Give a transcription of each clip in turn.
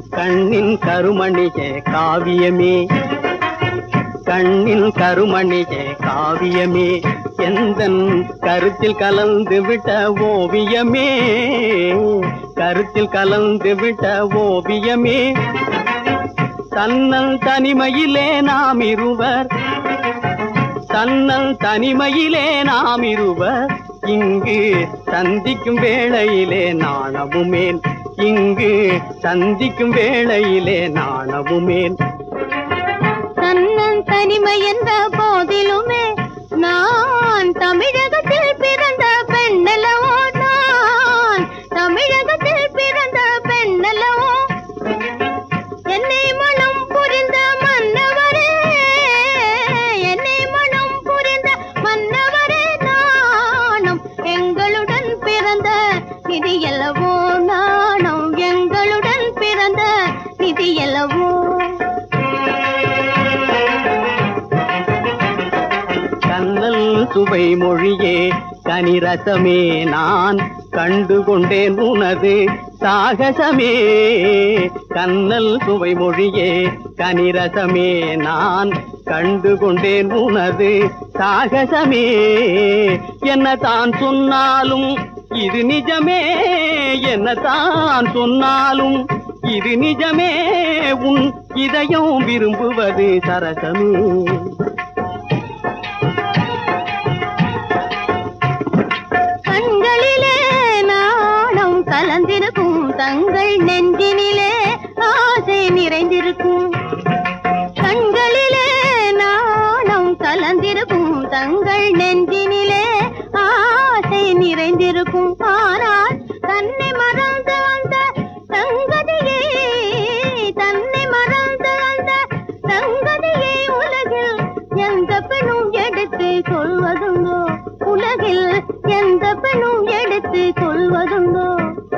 கண்ணின் கருமணியே காவியமே கண்ணின் கருமணியே காவியமே எந்தன் கருத்தில் கலந்து விட்ட ஓவியமே கருத்தில் கலந்து விட்ட ஓவியமே தன்னல் தனிமையிலே நாம் இருவர் தன்னல் தனிமையிலே நாம் இருவர் இங்கு சந்திக்கும் வேளையிலே நாணவுமேன் இங்கு சந்திக்கும் வேளையிலே நாணவுமேன் தன்னன் தனிமை என்ற போதிலுமே நான் தமிழகத்தில் பிறந்த பெண்ணல்லவோ நான் தமிழகத்தில் பிறந்த பெண்ணல்லவோ என்னை மனம் புரிந்த மன்னவரே என்னை மனம் புரிந்த மன்னவரே நானும் எங்களுடன் பிறந்த நிதி எல்லவோ நானும் எங்களுடன் பிறந்த நிதி எல்லவோ கண்ணல் சுவை மொழியே கனிரசமே நான் கண்டு கொண்டேன் உனது சாகசமே கண்ணல் சுவை மொழியே கனிரசமே நான் கண்டு கொண்டேன் உனது சாகசமே என்ன தான் சொன்னாலும் இது நிஜமே என்ன தான் சொன்னாலும் இது நிஜமே உன் இதயம் விரும்புவது சரசமே கண்களிலே நாணம் கலந்திருக்கும் தங்கள் நெஞ்சினிலே ஆசை நிறைந்திருக்கும் கண்களிலே நாணம் கலந்திருக்கும் தங்கள் நெஞ்சினிலே ஆசை நிறைந்திருக்கும் ஆனால் தன்னை மறந்து வந்த சங்கதியே தன்னை மறந்து வந்த சங்கதியை உலகில் எந்த பெண்ணும் எடுத்து சொல்வதுண்டோ உலகில் எந்த பெண்ணும் எடுத்து சொல்வதுண்டோ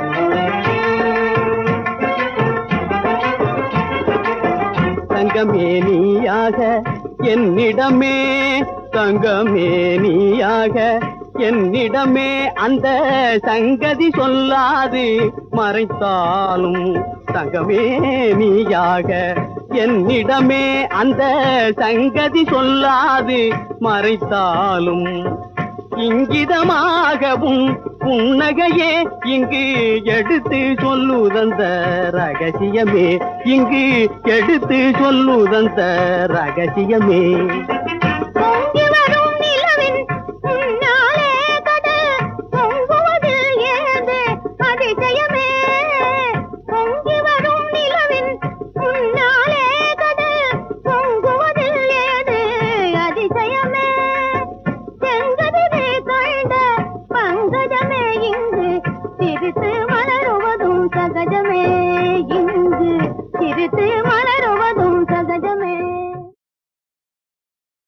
தங்கமே நீயாக என்னிடமே தங்கமே நீயாக என்னிடமே அந்த சங்கதி சொல்லாது மறைத்தாலும் தங்கமே நீயாக என்னிடமே அந்த சங்கதி சொல்லாது மறைத்தாலும் இங்கிதமாகவும் புன்னகையே இங்கு எடுத்து சொல்லுதந்த ரகசியமே இங்கு எடுத்து சொல்லுதந்த ரகசியமே